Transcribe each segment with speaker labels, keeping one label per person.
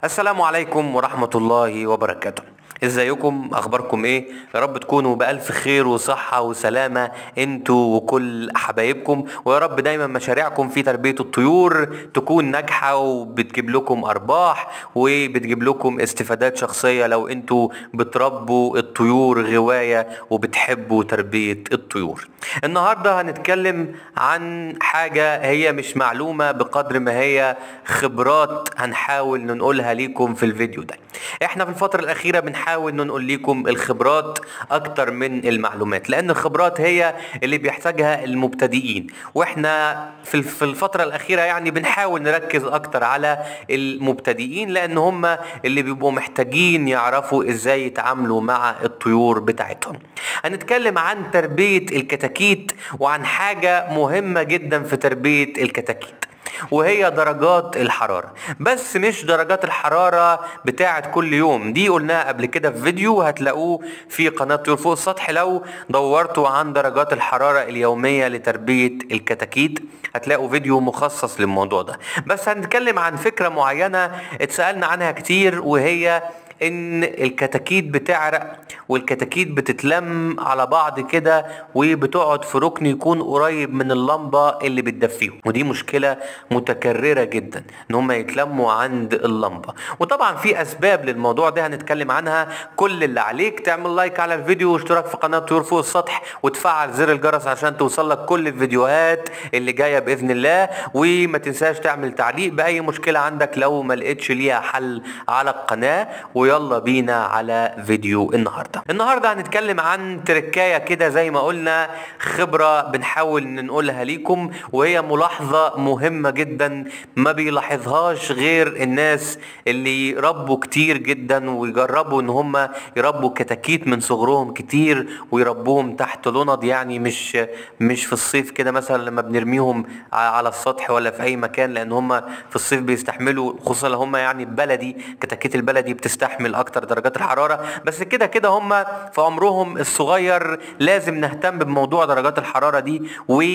Speaker 1: السلام عليكم ورحمة الله وبركاته ازيكم اخباركم ايه يا رب تكونوا بالف خير وصحة وسلامة انتوا وكل حبايبكم ويا رب دايما مشاريعكم في تربية الطيور تكون ناجحة وبتجيب لكم ارباح وبتجيب لكم استفادات شخصية لو انتوا بتربوا الطيور غواية وبتحبوا تربية الطيور النهاردة هنتكلم عن حاجة هي مش معلومة بقدر ما هي خبرات هنحاول ننقلها ليكم في الفيديو ده احنا في الفترة الاخيرة بنحاول ننقل لكم الخبرات اكتر من المعلومات لان الخبرات هي اللي بيحتاجها المبتدئين واحنا في في الفترة الاخيرة يعني بنحاول نركز اكتر على المبتدئين لان هم اللي بيبقوا محتاجين يعرفوا ازاي يتعاملوا مع الطيور بتاعتهم هنتكلم عن تربية الكتاكيت وعن حاجة مهمة جدا في تربية الكتاكيت وهي درجات الحرارة بس مش درجات الحرارة بتاعة كل يوم دي قلناها قبل كده في فيديو هتلاقوه في قناة طيور فوق السطح لو دورتوا عن درجات الحرارة اليومية لتربية الكتاكيت هتلاقوا فيديو مخصص للموضوع ده بس هنتكلم عن فكرة معينة اتسألنا عنها كتير وهي ان الكتاكيت بتعرق والكتاكيت بتتلم على بعض كده وبتقعد في ركن يكون قريب من اللمبه اللي بتدفيهم ودي مشكله متكرره جدا ان هم يتلموا عند اللمبه وطبعا في اسباب للموضوع ده هنتكلم عنها كل اللي عليك تعمل لايك على الفيديو واشتراك في قناه طيور فوق السطح وتفعل زر الجرس عشان توصلك كل الفيديوهات اللي جايه باذن الله وما تنساش تعمل تعليق باي مشكله عندك لو ما لقيتش ليها حل على القناه ويلا بينا على فيديو النهارده النهارده هنتكلم عن تركايه كده زي ما قلنا خبره بنحاول ننقلها ليكم وهي ملاحظه مهمه جدا ما بيلاحظهاش غير الناس اللي ربوا كتير جدا ويجربوا ان هم يربوا كتاكيت من صغرهم كتير ويربوهم تحت لند يعني مش مش في الصيف كده مثلا لما بنرميهم على السطح ولا في اي مكان لان هم في الصيف بيستحملوا خصوصا لو هم يعني بلدي كتاكيت البلدي بتستحمل اكتر درجات الحراره بس كده كده هم في عمرهم الصغير لازم نهتم بموضوع درجات الحراره دي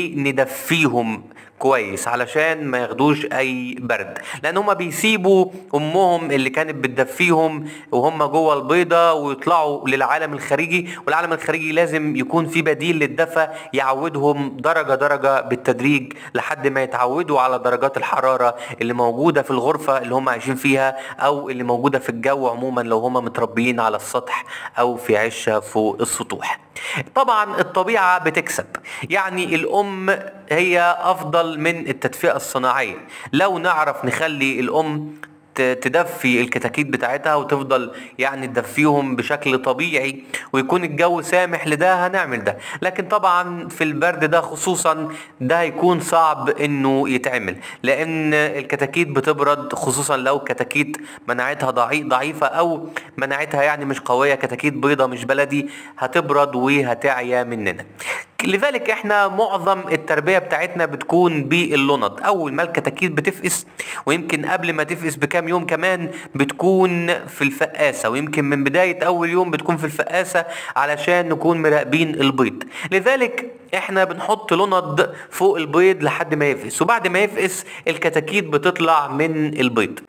Speaker 1: وندفيهم كويس علشان ما ياخدوش اي برد لان هما بيسيبوا امهم اللي كانت بتدفيهم وهم جوه البيضه ويطلعوا للعالم الخارجي والعالم الخارجي لازم يكون في بديل للدفى يعودهم درجه درجه بالتدريج لحد ما يتعودوا على درجات الحراره اللي موجوده في الغرفه اللي هم عايشين فيها او اللي موجوده في الجو عموما لو هم متربيين على السطح او في عشه فوق السطوح طبعا الطبيعه بتكسب يعني الام هي افضل من التدفئه الصناعيه لو نعرف نخلي الام تدفي الكتاكيت بتاعتها وتفضل يعني تدفيهم بشكل طبيعي ويكون الجو سامح لده هنعمل ده لكن طبعا في البرد ده خصوصا ده هيكون صعب انه يتعمل لان الكتاكيت بتبرد خصوصا لو كتاكيت مناعتها ضعيفة او مناعتها يعني مش قوية كتاكيت بيضة مش بلدي هتبرد وهتعيا مننا لذلك احنا معظم التربية بتاعتنا بتكون باللند اول ما الكتاكيت بتفقس ويمكن قبل ما تفقس بكام يوم كمان بتكون في الفقاسة ويمكن من بداية اول يوم بتكون في الفقاسة علشان نكون مراقبين البيض لذلك احنا بنحط لند فوق البيض لحد ما يفقس وبعد ما يفقس الكتاكيت بتطلع من البيض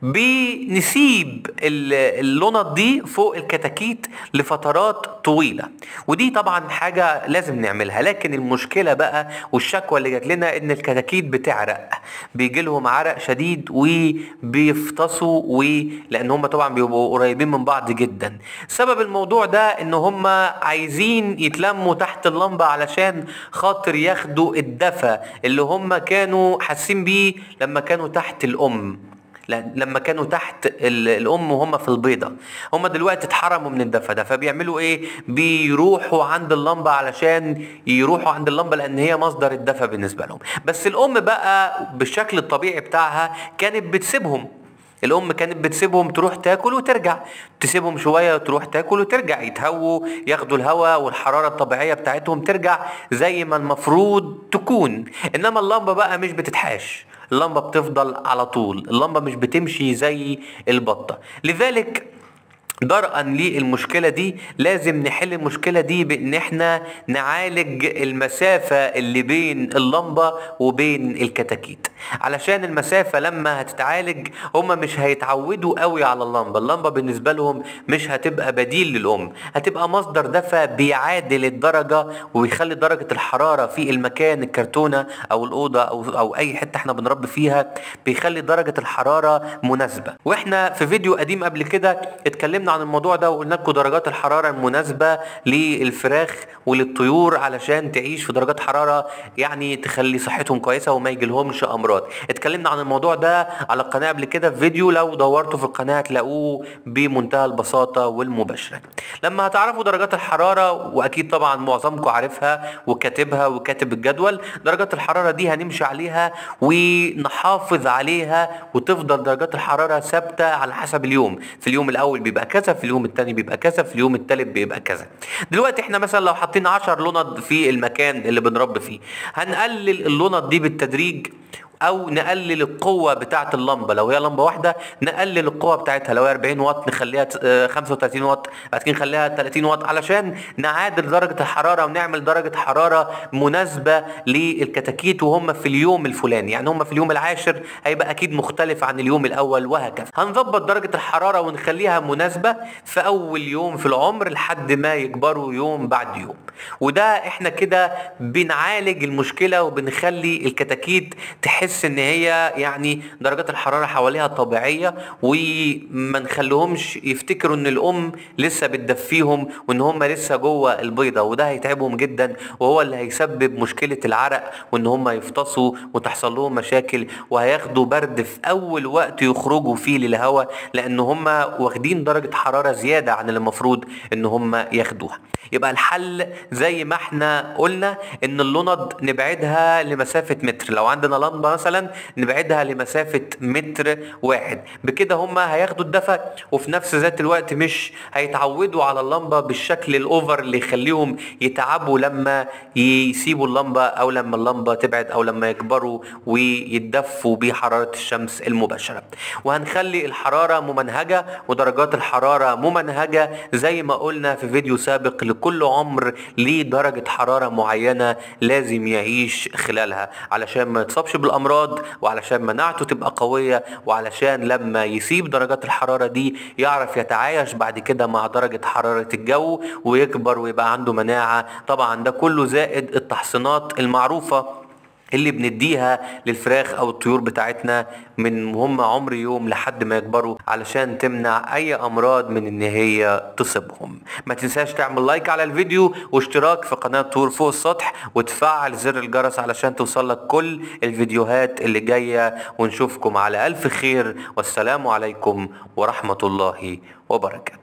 Speaker 1: بنسيب اللند دي فوق الكتاكيت لفترات طويلة ودي طبعا حاجة لازم نعملها لكن المشكلة بقى والشكوى اللي جات لنا ان الكتاكيت بتعرق بيجي لهم عرق شديد وبيفطسوا ولان هم طبعا بيبقوا قريبين من بعض جدا سبب الموضوع ده ان هم عايزين يتلموا تحت اللمبة علشان خاطر ياخدوا الدفى اللي هم كانوا حاسين بيه لما كانوا تحت الام لما كانوا تحت الام وهم في البيضه هم دلوقتي اتحرموا من الدفى ده فبيعملوا ايه بيروحوا عند اللمبه علشان يروحوا عند اللمبه لان هي مصدر الدفى بالنسبه لهم بس الام بقى بالشكل الطبيعي بتاعها كانت بتسيبهم الام كانت بتسيبهم تروح تاكل وترجع تسيبهم شويه تروح تاكل وترجع يتهووا ياخدوا الهواء والحراره الطبيعيه بتاعتهم ترجع زي ما المفروض تكون انما اللمبه بقى مش بتتحاش اللمبه بتفضل على طول اللمبه مش بتمشي زي البطه لذلك درءا للمشكلة دي لازم نحل المشكلة دي بان احنا نعالج المسافة اللي بين اللمبة وبين الكتاكيت علشان المسافة لما هتتعالج هما مش هيتعودوا قوي على اللمبة اللمبة بالنسبة لهم مش هتبقى بديل للأم هتبقى مصدر دفع بيعادل الدرجة ويخلي درجة الحرارة في المكان الكرتونة او الأوضة او, أو اي حتة احنا بنربي فيها بيخلي درجة الحرارة مناسبة واحنا في فيديو قديم قبل كده اتكلمنا عن الموضوع ده وقلنا لكم درجات الحرارة المناسبة للفراخ وللطيور علشان تعيش في درجات حرارة يعني تخلي صحتهم كويسة وما يجيلهمش امراض اتكلمنا عن الموضوع ده على القناة قبل كده في فيديو لو دورتوا في القناة هتلاقوه بمنتهى البساطة والمباشرة لما هتعرفوا درجات الحرارة واكيد طبعا معظمكم عارفها وكاتبها وكاتب الجدول درجات الحرارة دي هنمشي عليها ونحافظ عليها وتفضل درجات الحرارة ثابتة على حسب اليوم في اليوم الاول بيبقى كذا في اليوم الثاني بيبقى كذا في اليوم الثالث بيبقى كذا دلوقتي احنا مثلا لو حاطين 10 لوند في المكان اللي بنربي فيه هنقلل اللوند دي بالتدريج او نقلل القوه بتاعه اللمبه لو هي لمبه واحده نقلل القوه بتاعتها لو هي 40 واط نخليها ت- آه، 35 واط بعد كده نخليها 30 واط علشان نعادل درجه الحراره ونعمل درجه حراره مناسبه للكتاكيت وهم في اليوم الفلاني يعني هم في اليوم العاشر هيبقى اكيد مختلف عن اليوم الاول وهكذا هنظبط درجه الحراره ونخليها مناسبه في اول يوم في العمر لحد ما يكبروا يوم بعد يوم وده احنا كده بنعالج المشكله وبنخلي الكتاكيت تحس ان هي يعني درجات الحراره حواليها طبيعيه وما نخليهمش يفتكروا ان الام لسه بتدفيهم وان هم لسه جوه البيضه وده هيتعبهم جدا وهو اللي هيسبب مشكله العرق وان هم يفطسوا وتحصل لهم مشاكل وهياخدوا برد في اول وقت يخرجوا فيه للهواء لان هم واخدين درجه حراره زياده عن اللي المفروض ان هم ياخدوها يبقى الحل زي ما احنا قلنا ان اللوند نبعدها لمسافة متر لو عندنا لمبة مثلا نبعدها لمسافة متر واحد بكده هما هياخدوا الدفع وفي نفس ذات الوقت مش هيتعودوا على اللمبة بالشكل الاوفر اللي يخليهم يتعبوا لما يسيبوا اللمبة او لما اللمبة تبعد او لما يكبروا ويتدفوا بحرارة الشمس المباشرة وهنخلي الحرارة ممنهجة ودرجات الحرارة ممنهجة زي ما قلنا في فيديو سابق لكل عمر ليه درجة حرارة معينة لازم يعيش خلالها علشان ما يتصابش بالأمراض وعلشان مناعته تبقى قوية وعلشان لما يسيب درجات الحرارة دي يعرف يتعايش بعد كده مع درجة حرارة الجو ويكبر ويبقى عنده مناعة طبعا ده كله زائد التحصينات المعروفة اللي بنديها للفراخ او الطيور بتاعتنا من هم عمر يوم لحد ما يكبروا علشان تمنع اي امراض من ان هي تصيبهم ما تنساش تعمل لايك على الفيديو واشتراك في قناة طيور فوق السطح وتفعل زر الجرس علشان توصلك كل الفيديوهات اللي جاية ونشوفكم على الف خير والسلام عليكم ورحمة الله وبركاته